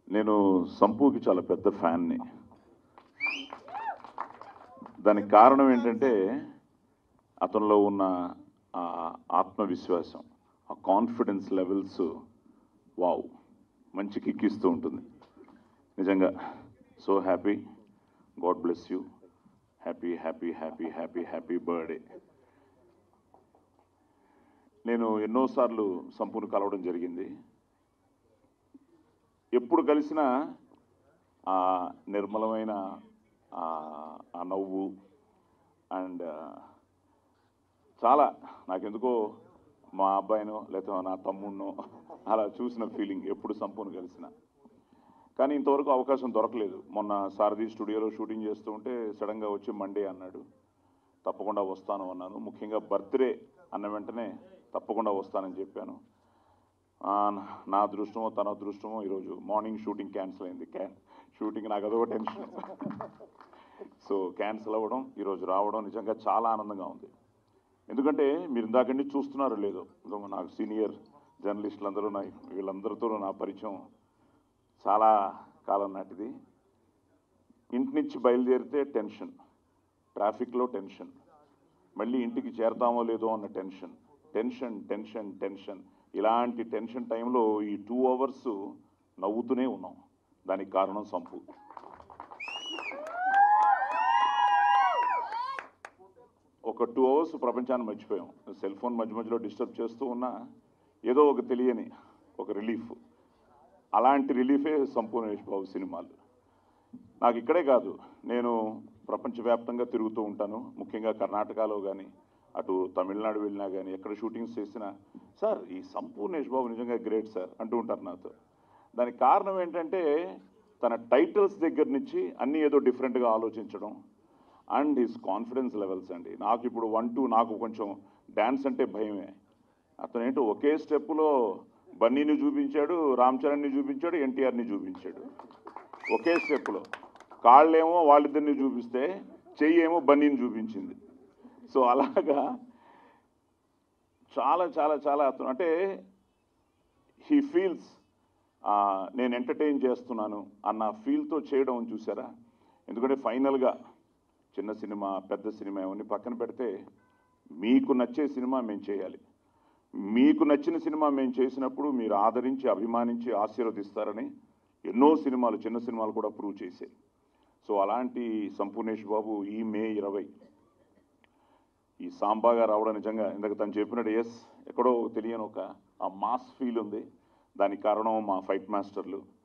నేను సంపుకి చాలా పెద్ద ఫ్యాన్ని దానికి కారణం ఏంటంటే అతనిలో ఉన్న ఆ ఆత్మవిశ్వాసం ఆ కాన్ఫిడెన్స్ లెవెల్స్ వావ్ మంచి కిక్కిస్తూ ఉంటుంది నిజంగా so happy God bless you happy happy happy happy happy birthday నేను ఎన్నోసార్లు సంపూర్ణ కలవడం జరిగింది ఎప్పుడు కలిసినా ఆ నిర్మలమైన ఆ- ఆ నవ్వు అండ్ చాలా నాకెందుకో మా అబ్బాయినో లేకపోతే నా తమ్ముడినో అలా చూసిన ఫీలింగ్ ఎప్పుడు సంపూర్ణ కలిసిన కానీ ఇంతవరకు అవకాశం దొరకలేదు మొన్న సారథి స్టూడియోలో షూటింగ్ చేస్తూ ఉంటే సడన్గా వచ్చి మండే అన్నాడు తప్పకుండా వస్తాను అన్నాను ముఖ్యంగా బర్త్డే అన్న వెంటనే తప్పకుండా వస్తానని చెప్పాను ఆ, నా అదృష్టమో తన అదృష్టమో ఈరోజు మార్నింగ్ షూటింగ్ క్యాన్సిల్ అయింది క్యా షూటింగ్ నాకు అదొక టెన్షన్ సో క్యాన్సిల్ అవ్వడం ఈరోజు రావడం నిజంగా చాలా ఆనందంగా ఉంది ఎందుకంటే మీరు ఇందాకండి చూస్తున్నారో లేదో ఇదిగో నాకు సీనియర్ జర్నలిస్టులు అందరూ నా వీళ్ళందరితో నా పరిచయం చాలా కాలం నాటిది ఇంటి నుంచి బయలుదేరితే టెన్షన్ ట్రాఫిక్లో టెన్షన్ మళ్ళీ ఇంటికి చేరతామో లేదో అన్న టెన్షన్ టెన్షన్ టెన్షన్ టెన్షన్ ఇలాంటి టెన్షన్ టైంలో ఈ టూ అవర్స్ నవ్వుతూనే ఉన్నాం దానికి కారణం సంపు ఒక టూ అవర్స్ ప్రపంచాన్ని మర్చిపోయాం సెల్ ఫోన్ మధ్య మధ్యలో డిస్టర్బ్ చేస్తూ ఉన్నా ఏదో ఒక తెలియని ఒక రిలీఫ్ అలాంటి రిలీఫే సంపూర్ణేష్ బాబు సినిమాలు నాకు ఇక్కడే కాదు నేను ప్రపంచవ్యాప్తంగా తిరుగుతూ ఉంటాను ముఖ్యంగా కర్ణాటకలో కానీ అటు తమిళనాడు వెళ్ళినా కానీ ఎక్కడ షూటింగ్స్ చేసినా సార్ ఈ సంపూర్ణేష్ బాబు నిజంగా గ్రేట్ సార్ అంటూ ఉంటారు నాతో దానికి కారణం ఏంటంటే తన టైటిల్స్ దగ్గర నుంచి అన్నీ ఏదో డిఫరెంట్గా ఆలోచించడం అండ్ హిస్ కాన్ఫిడెన్స్ లెవెల్స్ అండి నాకు ఇప్పుడు వన్ టూ నాకు కొంచెం డ్యాన్స్ అంటే భయమే అతను ఏంటో ఒకే స్టెప్పులో బన్నీని చూపించాడు రామ్ చరణ్ని చూపించాడు ఎన్టీఆర్ని చూపించాడు ఒకే స్టెప్లో కాళ్ళేమో వాళ్ళిద్దరిని చూపిస్తే చెయ్యి ఏమో బన్నీని చూపించింది సో అలాగా చాలా చాలా చాలా అతను అంటే హీ ఫీల్స్ నేను ఎంటర్టైన్ చేస్తున్నాను అన్న ఫీల్తో చేయడం చూసారా ఎందుకంటే ఫైనల్గా చిన్న సినిమా పెద్ద సినిమా ఇవన్నీ పక్కన పెడితే మీకు నచ్చే సినిమా మేము చేయాలి మీకు నచ్చిన సినిమా మేము చేసినప్పుడు మీరు ఆదరించి అభిమానించి ఆశీర్వదిస్తారని ఎన్నో సినిమాలు చిన్న సినిమాలు కూడా ప్రూవ్ చేశాయి సో అలాంటి సంపూర్ణేష్ బాబు ఈ మే ఇరవై ఈ సాంబాగా రావడం నిజంగా ఇందాక తను చెప్పినట్టు ఎస్ ఎక్కడో తెలియని ఒక ఆ మాస్ ఫీల్ ఉంది దానికి కారణం మా ఫైట్ మాస్టర్లు